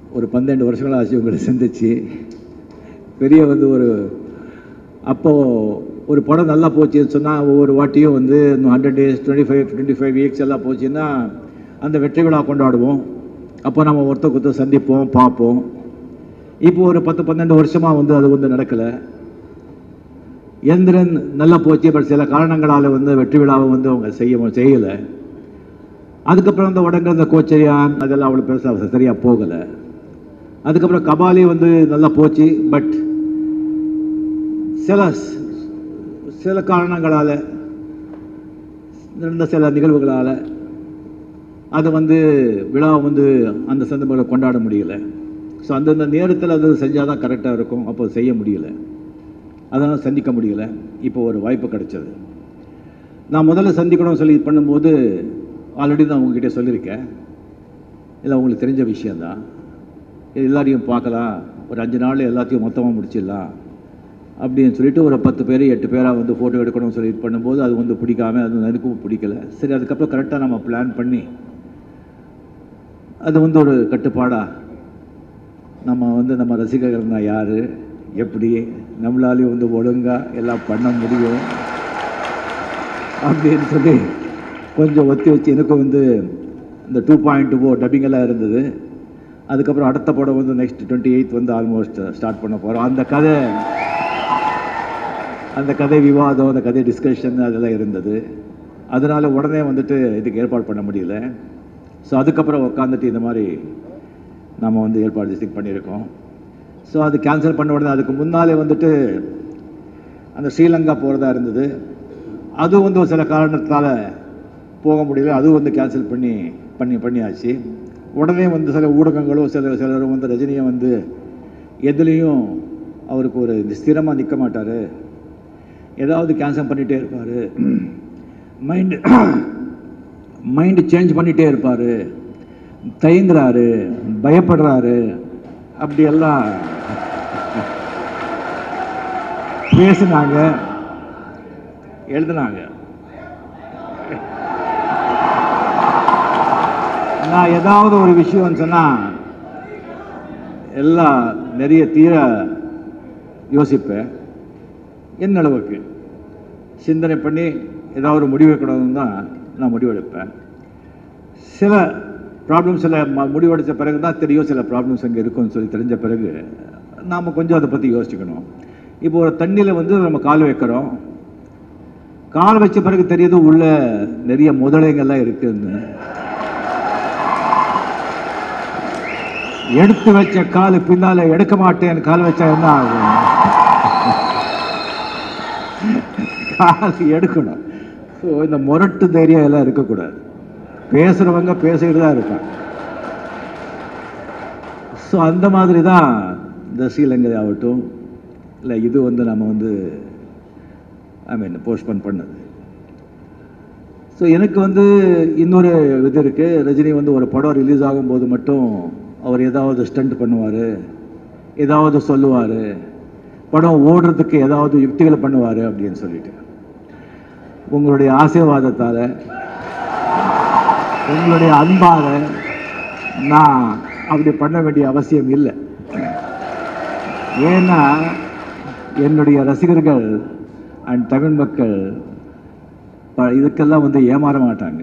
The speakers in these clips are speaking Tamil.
ஒரு பன்னெண்டு வருஷங்களாக ஆச்சு உங்களை சந்திச்சு பெரிய வந்து ஒரு அப்போது ஒரு படம் நல்லா போச்சுன்னு சொன்னால் ஒவ்வொரு வாட்டியும் வந்து இன்னும் hundred days twenty five twenty five weeks எல்லாம் போச்சுன்னா அந்த வெற்றி விழா கொண்டாடுவோம் அப்போ நம்ம ஒருத்தர் ஒருத்தர் சந்திப்போம் பார்ப்போம் இப்போ ஒரு பத்து பன்னெண்டு வருஷமாக வந்து அது வந்து நடக்கலை எந்திரன் நல்லா போச்சு பட் சில காரணங்களால் வந்து வெற்றி விழாவை வந்து அவங்க செய்ய செய்யலை அதுக்கப்புறம் இந்த உடங்க இந்த கோச்சரியான் அதெல்லாம் அவ்வளோ பெருசாக சரியாக போகலை அதுக்கப்புறம் கபாலி வந்து நல்லா போச்சு பட் சில சில காரணங்களால் நடந்த சில நிகழ்வுகளால் அது வந்து விழாவை வந்து அந்த சந்தர்ப்பங்களை கொண்டாட முடியல ஸோ அந்தந்த நேரத்தில் அது செஞ்சால் தான் கரெக்டாக இருக்கும் அப்போ செய்ய முடியல அதனால் சந்திக்க முடியல இப்போ ஒரு வாய்ப்பு கிடைச்சது நான் முதல்ல சந்திக்கணும்னு சொல்லி பண்ணும்போது ஆல்ரெடி நான் உங்ககிட்ட சொல்லியிருக்கேன் இல்லை உங்களுக்கு தெரிஞ்ச விஷயந்தான் இது எல்லாரையும் பார்க்கலாம் ஒரு அஞ்சு நாள் எல்லாத்தையும் மொத்தமாக முடிச்சிடலாம் அப்படின்னு சொல்லிட்டு ஒரு பத்து பேர் எட்டு பேராக வந்து ஃபோட்டோ எடுக்கணும்னு சொல்லி இது பண்ணும்போது அது வந்து பிடிக்காம அது எனக்கும் பிடிக்கல சரி அதுக்கப்புறம் கரெக்டாக நம்ம பிளான் பண்ணி அது வந்து ஒரு கட்டுப்பாடாக நம்ம வந்து நம்ம ரசிகர்கள்னா யார் எப்படி நம்மளாலையும் வந்து ஒழுங்காக எல்லாம் பண்ண முடியும் அப்படின்னு சொல்லி கொஞ்சம் ஒத்தி வச்சு எனக்கும் வந்து இந்த டூ பாயிண்ட் ஓ டப்பிங் எல்லாம் இருந்தது அதுக்கப்புறம் அடுத்த படம் வந்து நெக்ஸ்ட் டுவெண்ட்டி எயித் வந்து ஆல்மோஸ்ட் ஸ்டார்ட் பண்ண போகிறோம் அந்த கதை அந்த கதை விவாதம் அந்த கதை டிஸ்கஷன் அதெல்லாம் இருந்தது அதனால் உடனே வந்துட்டு இதுக்கு ஏற்பாடு பண்ண முடியல ஸோ அதுக்கப்புறம் உட்காந்துட்டு இந்த மாதிரி நாம் வந்து ஏற்பாடு இதுக்கு பண்ணியிருக்கோம் ஸோ அது கேன்சல் பண்ண உடனே அதுக்கு முன்னாலே வந்துட்டு அந்த ஸ்ரீலங்கா போகிறதா இருந்தது அது வந்து ஒரு சில காரணத்தால் போக முடியல அதுவும் வந்து கேன்சல் பண்ணி பண்ணி பண்ணியாச்சு உடனே வந்து சில ஊடகங்களும் சில சிலரும் வந்து ரஜினியை வந்து எதுலேயும் அவருக்கு ஒரு ஸ்திரமாக நிற்க மாட்டார் ஏதாவது கேன்சல் பண்ணிகிட்டே இருப்பார் மைண்டு மைண்டு சேஞ்ச் பண்ணிகிட்டே இருப்பார் தயங்குறாரு பயப்படுறாரு அப்படியெல்லாம் பேசுனாங்க எழுதுனாங்க நான் ஏதாவது ஒரு விஷயம் சொன்னால் எல்லாம் நிறைய தீர யோசிப்பேன் என் அளவுக்கு சிந்தனை பண்ணி ஏதாவது ஒரு முடிவு எடுக்கணும்னு தான் நான் முடிவெடுப்பேன் சில ப்ராப்ளம்ஸ் எல்லாம் ம- முடிவெடுத்த பிறகு தான் தெரியும் சில ப்ராப்ளம்ஸ் அங்கே இருக்கும்னு சொல்லி தெரிஞ்ச பிறகு நாம் கொஞ்சம் அதை பற்றி யோசிக்கணும் இப்போ ஒரு தண்ணியில் வந்து நம்ம கால் வைக்கிறோம் கால் வச்ச பிறகு தெரியுது உள்ள நிறைய முதலைகள்லாம் இருக்குன்னு எடுத்து வச்ச கால் பின்னால எடுக்க மாட்டேன் கால் வச்சா என்ன ஆகும் கால் எடுக்கணும் ஸோ இந்த முரட்டு தைரியம் எல்லாம் இருக்கக்கூடாது பேசுறவங்க பேசிக்கிட்டு தான் இருப்பாங்க ஸோ அந்த மாதிரி தான் இந்த ஸ்ரீலங்கை ஆகட்டும் இல்லை இது வந்து நம்ம வந்து ஐ மீன் போஸ்ட்போன் பண்ணது ஸோ எனக்கு வந்து இன்னொரு இது இருக்குது ரஜினி வந்து ஒரு படம் ரிலீஸ் ஆகும்போது மட்டும் அவர் ஏதாவது ஸ்டண்ட் பண்ணுவார் ஏதாவது சொல்லுவார் படம் ஓடுறதுக்கு ஏதாவது யுக்திகளை பண்ணுவார் அப்படின்னு சொல்லிட்டு உங்களுடைய ஆசீர்வாதத்தால் உங்களுடைய அன்பால நான் அப்படி பண்ண வேண்டிய அவசியம் இல்லை ஏன்னா என்னுடைய ரசிகர்கள் அண்ட் தமிழ் மக்கள் ப- இதுக்கெல்லாம் வந்து ஏமாற மாட்டாங்க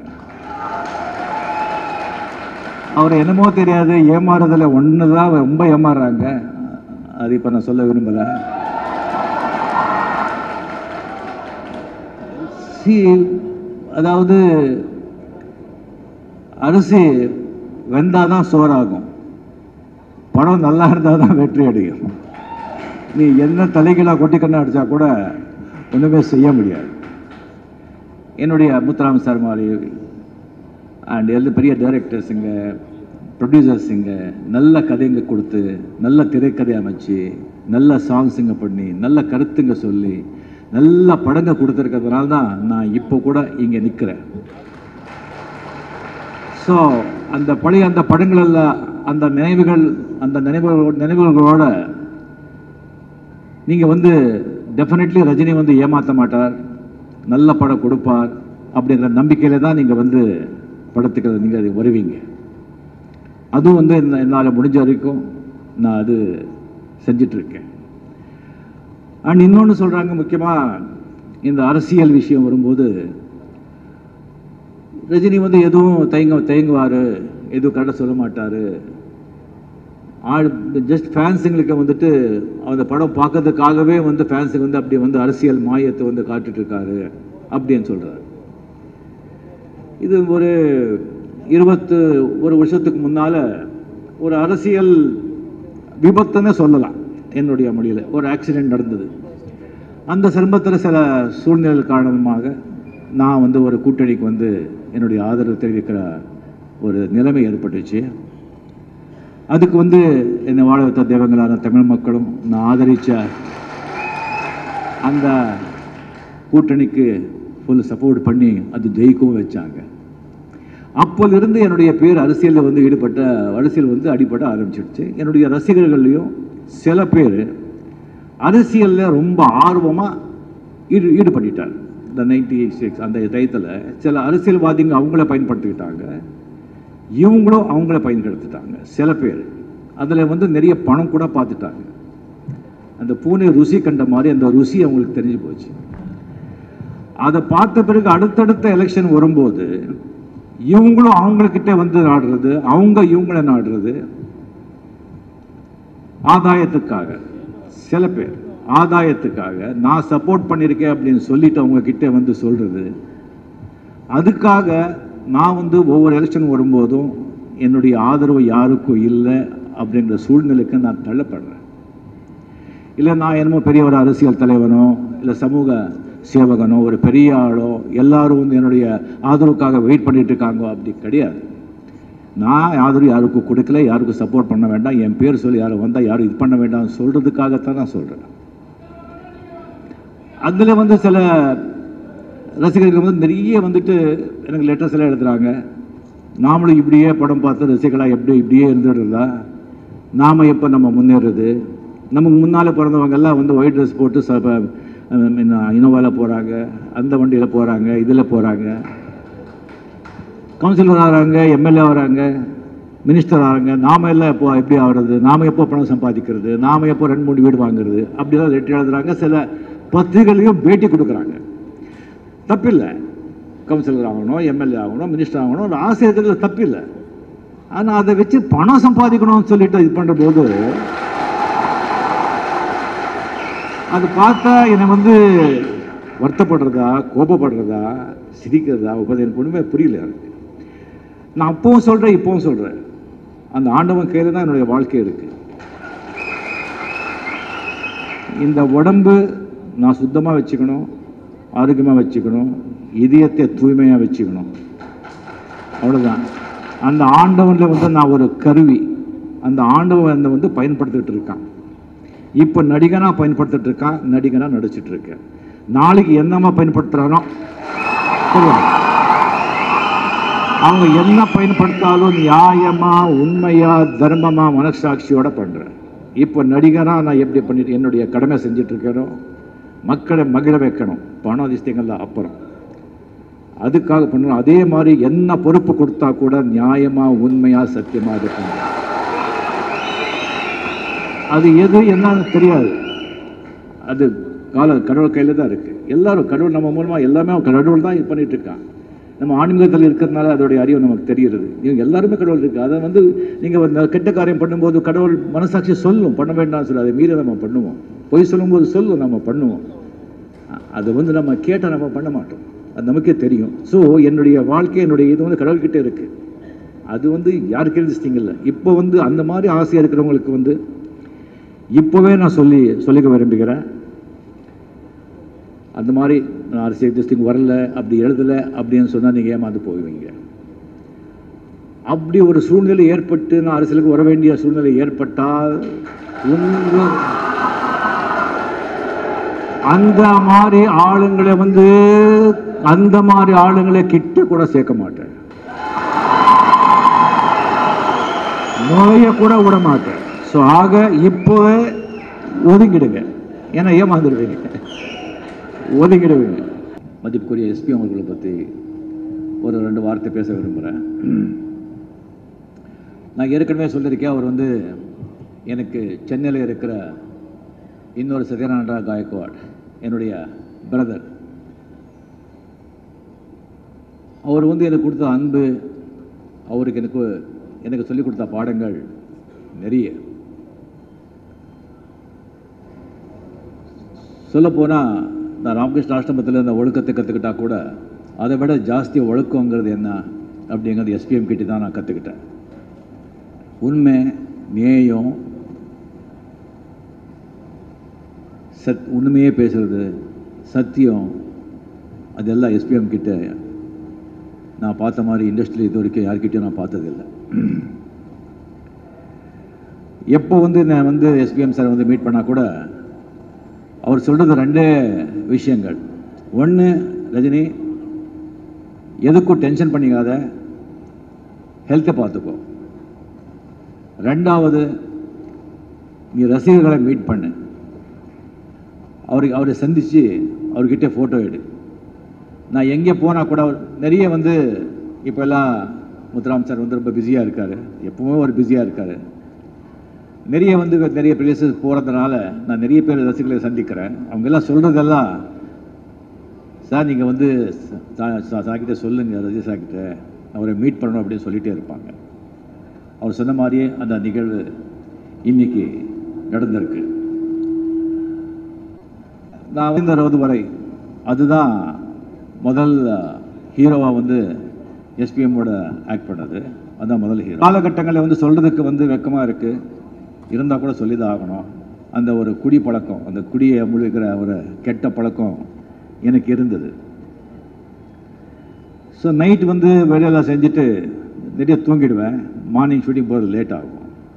அவர் என்னமோ தெரியாது ஏமாறுறதுல ஒன்று தான் ரொம்ப ஏமாறுறாங்க அது இப்போ நான் சொல்ல விரும்பலை சி அதாவது அரிசி வெந்தாதான் தான் சோறாகும் படம் நல்லா இருந்தால் தான் வெற்றி அடையும் நீ என்ன தலைகளாக கொட்டிக்கண்ணா அடித்தா கூட ஒன்றுமே செய்ய முடியாது என்னுடைய முத்துராம சார் மாதிரி அண்ட் எல்லா பெரிய டைரக்டர்ஸுங்க ப்ரொடியூசர்ஸுங்க நல்ல கதைங்க கொடுத்து நல்ல திரைக்கதை அமைச்சு நல்ல சாங்ஸுங்க பண்ணி நல்ல கருத்துங்க சொல்லி நல்ல படங்க கொடுத்துருக்கிறதுனால தான் நான் இப்போ கூட இங்கே நிற்கிறேன் ஸோ அந்த பழைய அந்த படங்களில் அந்த நினைவுகள் அந்த நினைவுகளோட நினைவுகளோட நீங்கள் வந்து டெஃபினெட்லி ரஜினி வந்து ஏமாற்ற மாட்டார் நல்ல படம் கொடுப்பார் அப்படிங்கிற நம்பிக்கையில் தான் நீங்கள் வந்து படத்துக்கு நீங்கள் வருவீங்க அதுவும் வந்து என்ன- என்னால் முடிஞ்ச வரைக்கும் நான் அது செஞ்சிட்ருக்கேன் அண்ட் இன்னொன்று சொல்கிறாங்க முக்கியமாக இந்த அரசியல் விஷயம் வரும்போது ரஜினி வந்து எதுவும் தயங்க தயங்குவார் எதுவும் கரெக்டாக சொல்ல மாட்டார் ஆள் ஜஸ்ட் ஃபேன்ஸுங்களுக்கு வந்துட்டு அந்த படம் பார்க்கறதுக்காகவே வந்து ஃபேன்ஸுக்கு வந்து அப்படி வந்து அரசியல் மாயத்தை வந்து காட்டிட்டு இருக்காரு அப்படின்னு சொல்கிறார் இது ஒரு இருபத்து ஒரு வருஷத்துக்கு முன்னால் ஒரு அரசியல் விபத்துன்னு சொல்லலாம் என்னுடைய மொழியில் ஒரு ஆக்சிடெண்ட் நடந்தது அந்த சம்பத்தில் சில சூழ்நிலை காரணமாக நான் வந்து ஒரு கூட்டணிக்கு வந்து என்னுடைய ஆதரவு தெரிவிக்கிற ஒரு நிலைமை ஏற்பட்டுச்சு அதுக்கு வந்து என்னை வாழ வைத்த தெய்வங்களான தமிழ் மக்களும் நான் ஆதரித்த அந்த கூட்டணிக்கு ஃபுல் சப்போர்ட் பண்ணி அது ஜெயிக்கவும் வச்சாங்க அப்போதிருந்து என்னுடைய பேர் அரசியலில் வந்து ஈடுபட்ட அரசியல் வந்து அடிபட ஆரம்பிச்சிடுச்சு என்னுடைய ரசிகர்கள்லையும் சில பேர் அரசியலில் ரொம்ப ஆர்வமாக ஈடு ஈடுபட்டுட்டார் இந்த நைன்டி சிக்ஸ் அந்த டயத்தில் சில அரசியல்வாதிங்க அவங்கள பயன்படுத்திக்கிட்டாங்க இவங்களும் அவங்கள பயன்படுத்திட்டாங்க சில பேர் அதில் வந்து நிறைய பணம் கூட பார்த்துட்டாங்க அந்த பூனை ருசி கண்ட மாதிரி அந்த ருசி அவங்களுக்கு தெரிஞ்சு போச்சு அதை பார்த்த பிறகு அடுத்தடுத்த எலெக்ஷன் வரும்போது இவங்களும் அவங்கக்கிட்ட வந்து நாடுறது அவங்க இவங்கள நாடுறது ஆதாயத்துக்காக சில பேர் ஆதாயத்துக்காக நான் சப்போர்ட் பண்ணியிருக்கேன் அப்படின்னு சொல்லிட்டு அவங்க கிட்ட வந்து சொல்றது அதுக்காக நான் வந்து ஒவ்வொரு எலெக்ஷன் வரும்போதும் என்னுடைய ஆதரவு யாருக்கும் இல்லை அப்படிங்கிற சூழ்நிலைக்கு நான் தள்ளப்படுறேன் இல்லை நான் என்னமோ பெரிய ஒரு அரசியல் தலைவனோ இல்லை சமூக சேவகனோ ஒரு பெரிய ஆளோ எல்லாரும் வந்து என்னுடைய ஆதரவுக்காக வெயிட் பண்ணிட்டு இருக்காங்க அப்படி கிடையாது நான் ஆதரவு யாருக்கும் கொடுக்கல யாருக்கும் சப்போர்ட் பண்ண வேண்டாம் என் பேர் சொல்லி யாரும் வந்தால் யாரும் இது பண்ண வேண்டாம் சொல்கிறதுக்காகத்தான் நான் சொல்கிறேன் அதில் வந்து சில ரசிகர்கள் வந்து நிறைய வந்துட்டு எனக்கு லெட்டர்ஸ் எல்லாம் எழுதுறாங்க நாமளும் இப்படியே படம் பார்த்து ரசிகர்களாக எப்படி இப்படியே இருந்துடுறதா நாம் எப்போ நம்ம முன்னேறுறது நமக்கு முன்னால் பிறந்தவங்க எல்லாம் வந்து ஒயிட் ட்ரெஸ் போட்டு ச இனோவாவில் போகிறாங்க அந்த வண்டியில் போகிறாங்க இதில் போகிறாங்க கவுன்சிலர் ஆகிறாங்க எம்எல்ஏ ஆகிறாங்க மினிஸ்டர் ஆகிறாங்க நாம எல்லாம் எப்போ எப்படி ஆகிறது நாம எப்போ பணம் சம்பாதிக்கிறது நாம எப்போ ரெண்டு மூணு வீடு வாங்குறது அப்படிலாம் லெட்டர் எழுதுறாங்க சில பத்திரிகைகளையும் பேட்டி கொடுக்குறாங்க தப்பில்லை கவுன்சிலர் ஆகணும் எம்எல்ஏ ஆகணும் மினிஸ்டர் ஆகணும் ஒரு ஆசை இருக்கிறதுல தப்பில்லை ஆனால் அதை வச்சு பணம் சம்பாதிக்கணும்னு சொல்லிட்டு இது பண்ணுற போது அது பார்த்தா என்னை வந்து வருத்தப்படுறதா கோபப்படுறதா சிரிக்கிறதா உபதி எனக்கு ஒன்றுமே புரியல எனக்கு நான் அப்பவும் சொல்கிறேன் இப்பவும் சொல்கிறேன் அந்த ஆண்டவன் கையில் தான் என்னுடைய வாழ்க்கை இருக்குது இந்த உடம்பு நான் சுத்தமாக வச்சுக்கணும் ஆரோக்கியமாக வச்சுக்கணும் இதயத்தை தூய்மையாக வச்சுக்கணும் அவ்வளோதான் அந்த ஆண்டவனில் வந்து நான் ஒரு கருவி அந்த ஆண்டவன் என்னை வந்து பயன்படுத்திட்டு இருக்கான் இப்போ நடிகனாக பயன்படுத்திட்டு இருக்கான் நடிகனாக நடிச்சிட்டு இருக்கேன் நாளைக்கு என்னமா பயன்படுத்துகிறானோ தெரியும் அவங்க என்ன பயன்படுத்தாலும் நியாயமா உண்மையா தர்மமா மனசாட்சியோட பண்றேன் இப்போ நடிகனா நான் எப்படி பண்ணிட்டு என்னுடைய கடமை செஞ்சுட்டு இருக்கேனோ மக்களை மகிழ வைக்கணும் பணம் அதிசயங்கள்ல அப்புறம் அதுக்காக பண்ணணும் அதே மாதிரி என்ன பொறுப்பு கொடுத்தா கூட நியாயமா உண்மையா சத்தியமா இது பண்றேன் அது எது என்னன்னு தெரியாது அது கால கடவுள் கையில் தான் இருக்கு எல்லாரும் கடவுள் நம்ம மூலமா எல்லாமே கடவுள் தான் இது பண்ணிட்டு இருக்கான் நம்ம ஆன்மீகத்தில் இருக்கிறதுனால அதோடைய அறிவு நமக்கு தெரிகிறது இவங்க எல்லாருமே கடவுள் இருக்கு அதை வந்து நீங்கள் ஒரு கெட்ட காரியம் பண்ணும்போது கடவுள் மனசாட்சி சொல்லும் பண்ண வேண்டாம்னு சொல்லி அதை மீறி நம்ம பண்ணுவோம் பொய் சொல்லும்போது சொல்லும் நம்ம பண்ணுவோம் அ- அது வந்து நம்ம கேட்டால் நம்ம பண்ண மாட்டோம் அது நமக்கே தெரியும் ஸோ என்னுடைய வாழ்க்கை என்னுடைய இது வந்து கடவுள்கிட்ட இருக்கு அது வந்து யாருக்கு எழுதிச்சிட்டிங்கல்ல இப்போ வந்து அந்த மாதிரி ஆசையாக இருக்கிறவங்களுக்கு வந்து இப்போவே நான் சொல்லி சொல்லிக்க விரும்புகிறேன் அந்த மாதிரி நான் அரசியல் டிஸ்ட்ரிக் வரல அப்படி எழுதலை அப்படின்னு சொன்னால் நீங்கள் ஏமாந்து போவீங்க அப்படி ஒரு சூழ்நிலை ஏற்பட்டு நான் அரசியலுக்கு வர வேண்டிய சூழ்நிலை ஏற்பட்டால் உங்க அந்த மாதிரி ஆளுங்களை வந்து அந்த மாதிரி ஆளுங்களை கிட்ட கூட சேர்க்க மாட்டேன் நோய கூட விட மாட்டேன் ஸோ ஆக இப்போவே ஒதுங்கிடுங்க ஏன்னா ஏமாந்துடுவீங்க ஒதுங்கிடுவீங்க மதிப்புக்குரிய எஸ்பி அவர்களை பற்றி ஒரு ரெண்டு வார்த்தை பேச விரும்புகிறேன் நான் ஏற்கனவே சொல்லியிருக்கேன் அவர் வந்து எனக்கு சென்னையில் இருக்கிற இன்னொரு சத்யநாராயண காயக்வாட் என்னுடைய பிரதர் அவர் வந்து எனக்கு கொடுத்த அன்பு அவருக்கு எனக்கு எனக்கு சொல்லிக் கொடுத்த பாடங்கள் நிறைய சொல்லப்போனால் நான் ராமகிருஷ்ண ஆசிரமத்தில் இந்த ஒழுக்கத்தை கற்றுக்கிட்டா கூட அதை விட ஜாஸ்தி ஒழுக்கங்கிறது என்ன அப்படிங்கிறது எஸ்பிஎம் கிட்ட தான் நான் கற்றுக்கிட்டேன் உண்மை நேயம் சத் உண்மையே பேசுறது சத்தியம் அதெல்லாம் எஸ்பிஎம் கிட்ட நான் பார்த்த மாதிரி இண்டஸ்ட்ரியில் இது வரைக்கும் யார்கிட்டயும் நான் பார்த்ததில்லை எப்போ வந்து நான் வந்து எஸ்பிஎம் சார் வந்து மீட் பண்ணால் கூட அவர் சொல்கிறது ரெண்டே விஷயங்கள் ஒன்று ரஜினி எதுக்கும் டென்ஷன் பண்ணிக்காத ஹெல்த்தை பார்த்துக்கோ ரெண்டாவது நீ ரசிகர்களை மீட் பண்ணு அவருக்கு அவரை சந்தித்து அவர்கிட்ட ஃபோட்டோ எடு நான் எங்கே போனால் கூட அவர் நிறைய வந்து இப்போ எல்லாம் முத்துராம் சார் வந்து ரொம்ப பிஸியாக இருக்கார் எப்பவுமே ஒரு பிஸியாக இருக்கார் நிறைய வந்து நிறைய பிளேசஸ் போகிறதுனால நான் நிறைய பேர் ரசிகர்களை சந்திக்கிறேன் அவங்க எல்லாம் சொல்கிறதெல்லாம் சார் நீங்கள் வந்து சாக்கிட்ட சொல்லுங்கள் ரஜி சாக்கிட்ட அவரை மீட் பண்ணணும் அப்படின்னு சொல்லிகிட்டே இருப்பாங்க அவர் சொன்ன மாதிரியே அந்த நிகழ்வு இன்னைக்கு நடந்திருக்கு நான் இந்த ரோது வரை அதுதான் முதல் ஹீரோவாக வந்து எஸ்பிஎம்மோட ஆக்ட் பண்ணது அதுதான் முதல் ஹீரோ காலகட்டங்களில் வந்து சொல்கிறதுக்கு வந்து வெக்கமாக இருக்குது இருந்தால் கூட சொல்லி தான் ஆகணும் அந்த ஒரு குடி பழக்கம் அந்த குடியை முழுகிற ஒரு கெட்ட பழக்கம் எனக்கு இருந்தது ஸோ நைட் வந்து வேலையெல்லாம் செஞ்சுட்டு நிறைய தூங்கிடுவேன் மார்னிங் ஷூட்டிங் போகிறது லேட் ஆகும்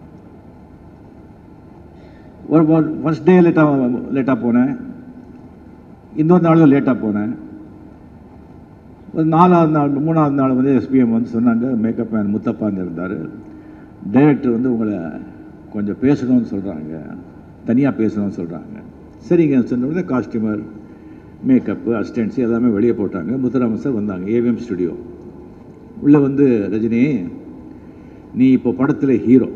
ஒரு ஃபஸ்ட் டே லேட்டாக லேட்டாக போனேன் இன்னொரு நாளும் லேட்டாக போனேன் ஒரு நாலாவது நாள் மூணாவது நாள் வந்து எஸ்பிஎம் வந்து சொன்னாங்க மேக்கப் மேன் முத்தப்பான்னு இருந்தார் டைரக்டர் வந்து உங்களை கொஞ்சம் பேசணும்னு சொல்கிறாங்க தனியாக பேசணும்னு சொல்கிறாங்க சரிங்க சொன்ன காஸ்டியூமர் மேக்கப்பு அசிஸ்டன்ஸ் எல்லாமே வெளியே போட்டாங்க முத்துராமன் சார் வந்தாங்க ஏவிஎம் ஸ்டுடியோ உள்ளே வந்து ரஜினி நீ இப்போ படத்தில் ஹீரோ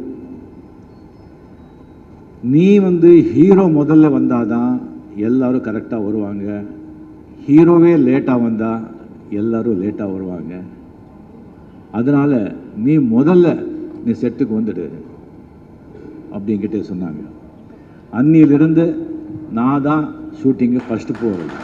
நீ வந்து ஹீரோ முதல்ல வந்தால் தான் எல்லாரும் கரெக்டாக வருவாங்க ஹீரோவே லேட்டாக வந்தால் எல்லாரும் லேட்டாக வருவாங்க அதனால் நீ முதல்ல நீ செட்டுக்கு வந்துடு அப்படிங்கிட்டே சொன்னாங்க அன்னியிலிருந்து நான் தான் ஷூட்டிங்கு ஃபஸ்ட்டு போகிறது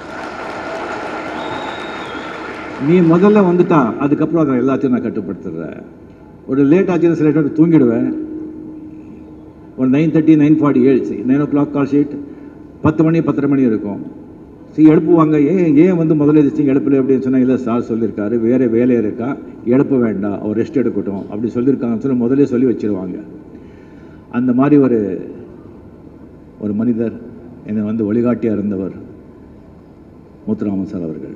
நீ முதல்ல வந்துட்டா அதுக்கப்புறம் அதை எல்லாத்தையும் நான் கட்டுப்படுத்துடுறேன் ஒரு லேட் ஆச்சுன்னா சில லேட்டாக தூங்கிடுவேன் ஒரு நைன் தேர்ட்டி நைன் ஃபார்ட்டி ஏழு nine o'clock call sheet பத்து மணி பத்தரை மணி இருக்கும் சரி எழுப்புவாங்க ஏன் ஏன் வந்து முதல்ல எதிர்த்து எழுப்பல அப்படின்னு சொன்னால் இல்லை சார் சொல்லியிருக்காரு வேறு வேலை இருக்கா எழுப்ப வேண்டாம் அவர் ரெஸ்ட் எடுக்கட்டும் அப்படி சொல்லியிருக்காங்கன்னு சொல்லி முதல்ல சொல்லி வச்சிருவாங்க அந்த மாதிரி ஒரு ஒரு மனிதர் என்னை வந்து வழிகாட்டியாக இருந்தவர் முத்துராமன் சார் அவர்கள்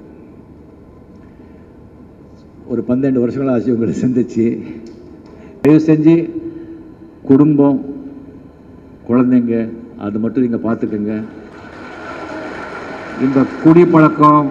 ஒரு பன்னெண்டு வருஷங்கள் ஆச்சு உங்களை சந்திச்சு தயவு செஞ்சு குடும்பம் குழந்தைங்க அது மட்டும் நீங்கள் பார்த்துக்கோங்க இந்த குடி பழக்கம்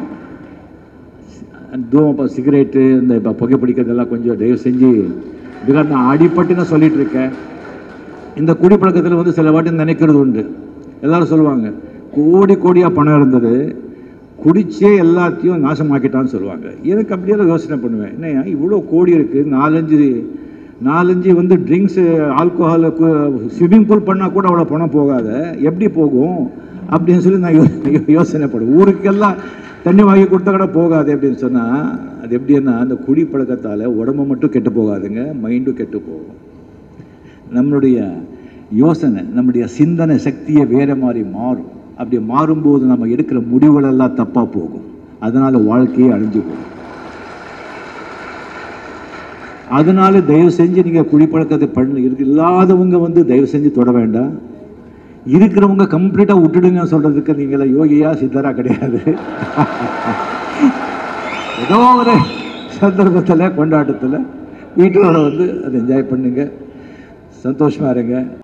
தூம சிகரெட்டு இந்த இப்போ புகைப்பிடிக்கிறதெல்லாம் கொஞ்சம் தயவு செஞ்சு பிகாஸ் நான் அடிப்பட்டு நான் சொல்லிட்டு இருக்கேன் இந்த குடி பழக்கத்தில் வந்து சில வாட்டி நினைக்கிறது உண்டு எல்லாரும் சொல்லுவாங்க கோடி கோடியாக பணம் இருந்தது குடிச்சே எல்லாத்தையும் நாசமாக்கிட்டான்னு சொல்லுவாங்க எனக்கு அப்படியெல்லாம் யோசனை பண்ணுவேன் என்ன இவ்வளோ கோடி இருக்குது நாலஞ்சு நாலஞ்சு வந்து ட்ரிங்க்ஸு ஆல்கோஹால் ஸ்விம்மிங் பூல் பண்ணால் கூட அவ்வளோ பணம் போகாத எப்படி போகும் அப்படின்னு சொல்லி நான் யோ- யோசனை பண்ணுவேன் ஊருக்கெல்லாம் தண்ணி வாங்கி கொடுத்தா கூட போகாது அப்படின்னு சொன்னால் அது எப்படின்னா அந்த குடி பழக்கத்தால் உடம்பு மட்டும் கெட்டு போகாதுங்க மைண்டும் கெட்டு போகும் நம்மளுடைய யோசனை நம்முடைய சிந்தனை சக்தியை வேற மாதிரி மாறும் அப்படி மாறும்போது நம்ம எடுக்கிற முடிவுகள் எல்லாம் தப்பாக போகும் அதனால வாழ்க்கையே அழிஞ்சு போகும் அதனால தயவு செஞ்சு நீங்கள் குடிப்பழக்கத்தை பண்ண இருக்கு இல்லாதவங்க வந்து தயவு செஞ்சு தொட வேண்டாம் இருக்கிறவங்க கம்ப்ளீட்டாக விட்டுடுங்க சொல்றதுக்கு நீங்கள யோகியா சித்தரா கிடையாது ஏதோ ஒரு சந்தர்ப்பத்தில் கொண்டாட்டத்தில் வீட்டோட வந்து அதை என்ஜாய் பண்ணுங்க சந்தோஷமா இருங்க